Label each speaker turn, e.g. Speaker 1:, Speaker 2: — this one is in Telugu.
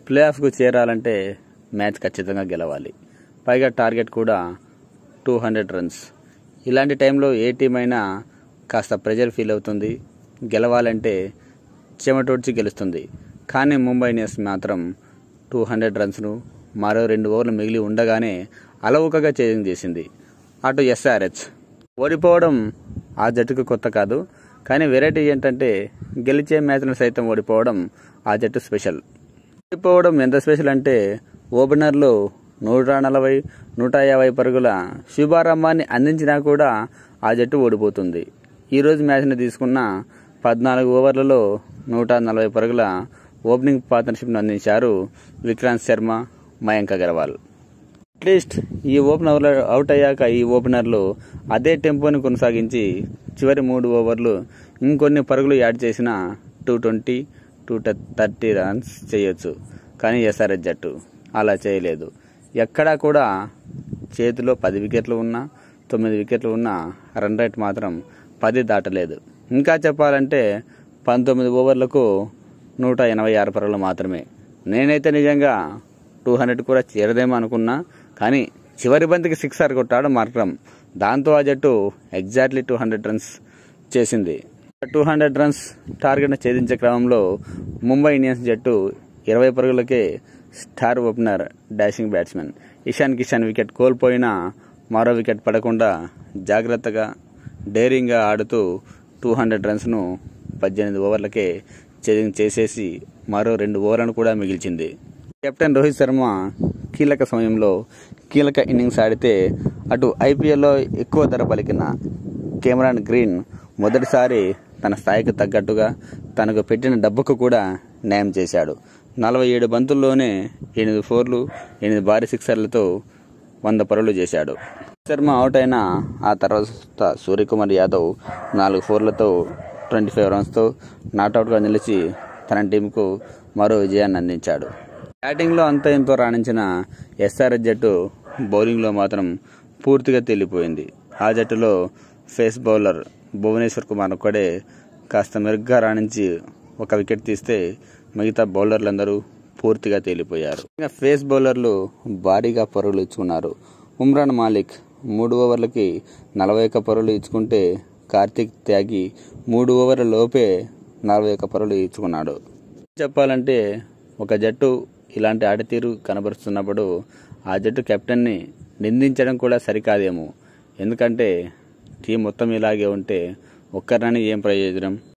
Speaker 1: ప్లే ఆఫ్కు చేరాలంటే మ్యాచ్ ఖచ్చితంగా గెలవాలి పైగా టార్గెట్ కూడా టూ హండ్రెడ్ రన్స్ ఇలాంటి టైంలో ఏ టీం అయినా కాస్త ప్రెజర్ ఫీల్ అవుతుంది గెలవాలంటే చెమటోడ్చి గెలుస్తుంది కానీ ముంబై ఇండియన్స్ మాత్రం టూ హండ్రెడ్ రన్స్ను మరో రెండు ఓవర్లు మిగిలి ఉండగానే అలవుకగా చేంజ్ చేసింది అటు ఎస్ఆర్హెచ్ ఓడిపోవడం ఆ జట్టుకు కొత్త కాదు కానీ వెరైటీ ఏంటంటే గెలిచే మ్యాచ్ను సైతం ఓడిపోవడం ఆ జట్టు స్పెషల్ ఓడిపోవడం ఎంత స్పెషల్ అంటే ఓపెనర్లు నూట నలభై నూట యాభై పరుగుల శుభారంభాన్ని అందించినా కూడా ఆ జట్టు ఓడిపోతుంది ఈరోజు మ్యాచ్ని తీసుకున్న పద్నాలుగు ఓవర్లలో నూట నలభై పరుగుల ఓపెనింగ్ పార్ట్నర్షిప్ను అందించారు విక్రాంత్ శర్మ మయాంక్ అగర్వాల్ అట్లీస్ట్ ఈ ఓపెనర్ అవుట్ అయ్యాక ఈ ఓపెనర్లు అదే టెంపోని కొనసాగించి చివరి మూడు ఓవర్లు ఇంకొన్ని పరుగులు యాడ్ చేసిన two twenty two thirty runs చేయొచ్చు కానీ ఎస్ఆర్ఎస్ జట్టు అలా చేయలేదు ఎక్కడా కూడా చేతిలో పది వికెట్లు ఉన్నా తొమ్మిది వికెట్లు ఉన్నా రన్ రేట్ మాత్రం పది దాటలేదు ఇంకా చెప్పాలంటే పంతొమ్మిది ఓవర్లకు నూట ఎనభై ఆరు పరుగులు మాత్రమే నేనైతే నిజంగా టూ హండ్రెడ్ కూడా చేరదేమో అనుకున్నా కానీ చివరి బంతికి సిక్సర్ కొట్టాడు మార్క్రమ్ దాంతో ఆ జట్టు ఎగ్జాక్ట్లీ టూ హండ్రెడ్ రన్స్ చేసింది టూ హండ్రెడ్ రన్స్ టార్గెట్ను ఛేదించే క్రమంలో ముంబై ఇండియన్స్ జట్టు ఇరవై పరుగులకే star opener dashing batsmen Ishan Kishan wicket కోల్పోయినా మరో వికెట్ పడకుండా జాగ్రత్తగా డేరింగ్గా ఆడుతూ టూ హండ్రెడ్ రన్స్ను పద్దెనిమిది ఓవర్లకే ఛేదింగ్ చేసేసి మరో రెండు ఓవర్లను కూడా మిగిల్చింది కెప్టెన్ రోహిత్ శర్మ కీలక సమయంలో కీలక ఇన్నింగ్స్ ఆడితే అటు ఐపీఎల్లో ఎక్కువ ధర పలికిన కెమెరాన్ గ్రీన్ మొదటిసారి తన స్థాయికి తగ్గట్టుగా తనకు పెట్టిన డబ్బుకు కూడా న్యాయం చేశాడు నలభై ఏడు బంతుల్లోనే ఎనిమిది ఫోర్లు ఎనిమిది భారీ సిక్సర్లతో వంద పరులు చేశాడు శర్మ అవుట్ అయిన ఆ తర్వాత సూర్యకుమార్ యాదవ్ నాలుగు ఫోర్లతో ట్వంటీ ఫైవ్ రన్స్తో నాట్అవుట్గా నిలిచి తన టీంకు మరో విజయాన్ని అందించాడు బ్యాటింగ్లో అంత ఎంతో రాణించిన ఎస్ఆర్ఎస్ జట్టు బౌలింగ్లో మాత్రం పూర్తిగా తేలిపోయింది ఆ జట్టులో ఫేస్ బౌలర్ భువనేశ్వర్ కుమార్ ఒక్కడే కాస్త మెరుగ్గా రాణించి ఒక వికెట్ తీస్తే మిగతా బౌలర్లందరూ పూర్తిగా తేలిపోయారు ఇంకా ఫేస్ బౌలర్లు భారీగా పరుగులు ఇచ్చుకున్నారు ఉమ్రాన్ మాలిక్ మూడు ఓవర్లకి నలభై ఒక్క పరుగులు ఇచ్చుకుంటే కార్తిక్ త్యాగి మూడు ఓవర్ల లోపే నలభై ఒక్క పరుగులు ఇచ్చుకున్నాడు చెప్పాలంటే ఒక జట్టు ఇలాంటి ఆటతీరు కనబరుస్తున్నప్పుడు ఆ జట్టు కెప్టెన్ని నిందించడం కూడా సరికాదేమో ఎందుకంటే టీం మొత్తం ఇలాగే ఉంటే ఒక్కరినని ఏం ప్రయోజనం